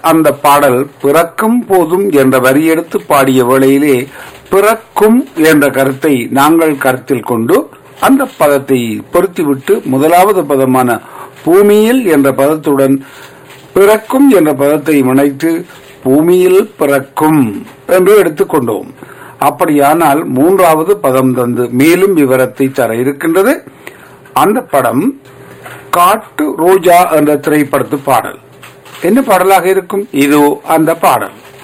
அந்த பாடல் பிறக்கும் போதும் என்ற வரியெடுத்து பாடிய வேளையிலே பிறக்கும் என்ற கருத்தை நாங்கள் கருத்தில் கொண்டு அந்த பதத்தை பொருத்திவிட்டு முதலாவது பதமான பூமியில் என்ற பதத்துடன் பிறக்கும் என்ற பதத்தை இணைத்து பூமியில் பிறக்கும் என்று எடுத்துக்கொண்டோம் அப்படியானால் மூன்றாவது பதம் தந்து மேலும் விவரத்தை தர இருக்கின்றது அந்த படம் காட்டு ரோஜா என்ற திரைப்படத்து பாடல் என்ன பாடலாக இருக்கும் இதோ அந்த பாடல்